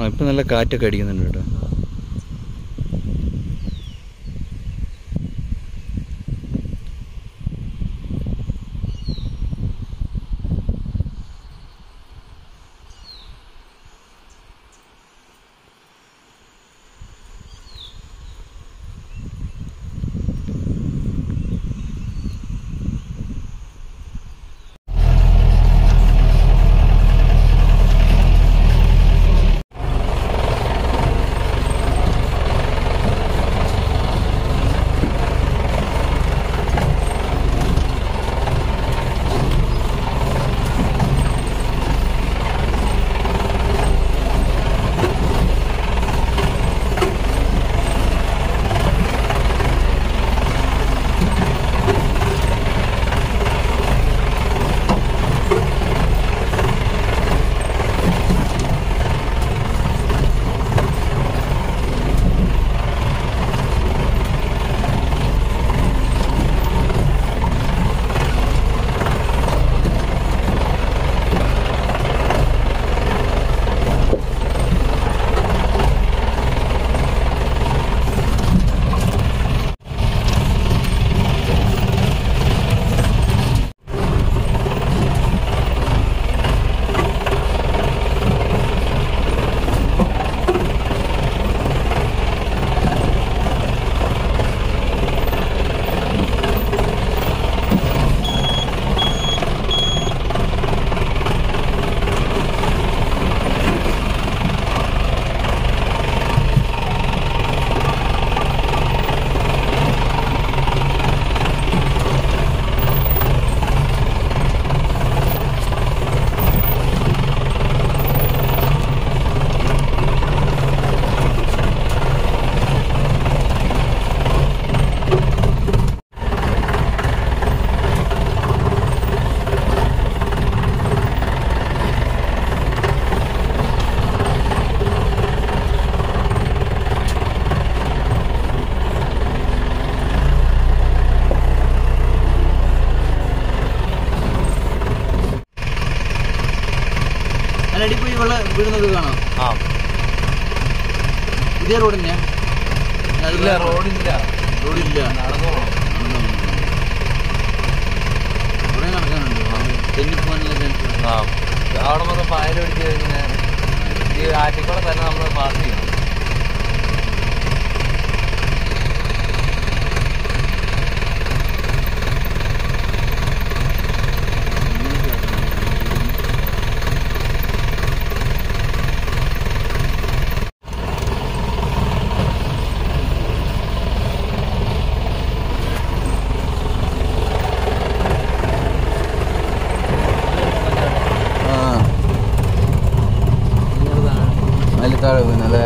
ആ ഇപ്പം നല്ല കാറ്റൊക്കെ അടിക്കുന്നുണ്ട് കേട്ടോ അതിനടി പോയി വെള്ളം വീഴുന്നത് കാണാം ആ ഇതേ റോഡ് തന്നെയാ ഇല്ല റോഡില്ല റോഡില്ല നടന്നു പോകണം കുറെ നടക്കാനുണ്ട് തെന്നിപ്പോകാനുള്ള ചാൻസ് ആ അവിടെ മൊത്തം പായലൊടിച്ച് ഇങ്ങനെ ഈ ആറ്റിക്കൂടെ തന്നെ നമ്മൾ പാസ് ചെയ്യണം ആ അതിൽ താഴെ പോയിന്നല്ലേ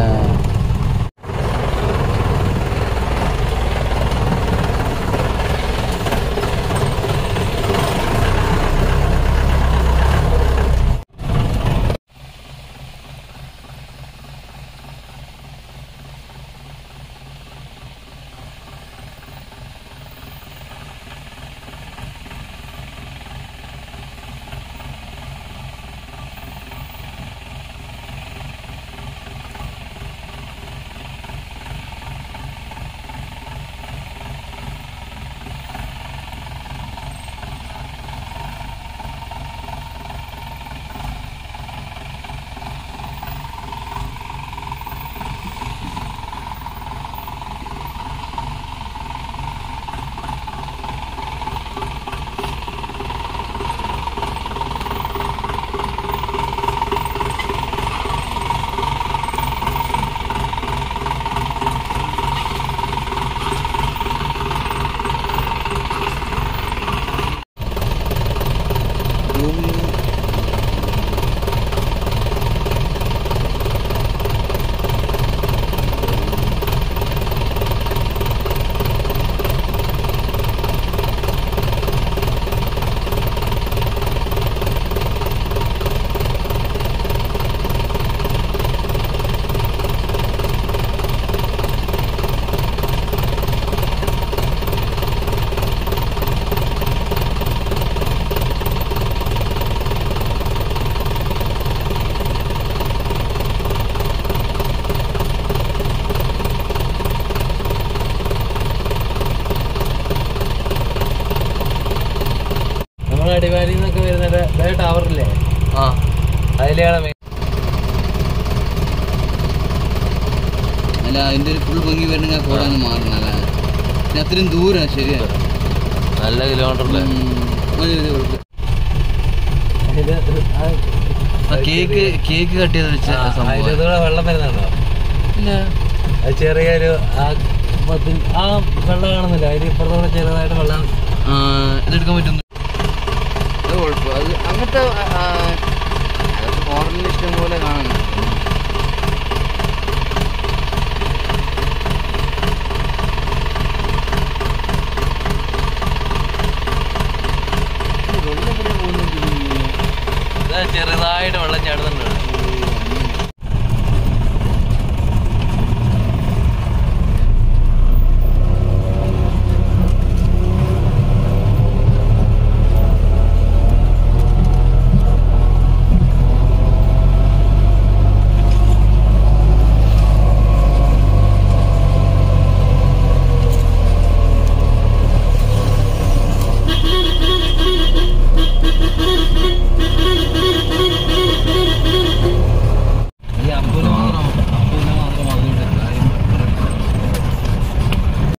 മറ്റേ ടവറില്ലേ ആ അതിലെയാണ് main. അല്ല അതിന്റെ ഒരു ഫുൾ ഭംഗി വരണമെങ്കിൽ ആ കോടങ്ങ് മാറണം അല്ല പിന്നെ അത്രയും ദൂരം ശരിയാ നല്ല കിലോമീറ്റർ അല്ലേ ഉം. മതി, മതി, കുഴപ്പമില്ല. ഇത് ആ ആ കേക്ക് കേക്ക് കട്ട് ചെയ്ത് വെച്ച ആ, സംഭവം അതിലൂടെ വെള്ളം വരുന്നുണ്ടോ അത് ചെറിയൊരു ആ പത്തി- ആ വെള്ളം കാണുന്നില്ല അതിന് ഇപ്പുറത്തോടെ ചെറുതായിട്ട് വെള്ളം ആ, ഇതെടുക്കാൻ പറ്റുന്നു അത് കുഴപ്പം അത് അങ്ങനത്തെ ആ, അതൊക്കെ മോഡലിൽ ഇഷ്ടം പോലെ കാണുന്നു ഇത് ചെറുതായിട്ട് വെള്ളം ചാടുന്നുണ്ട്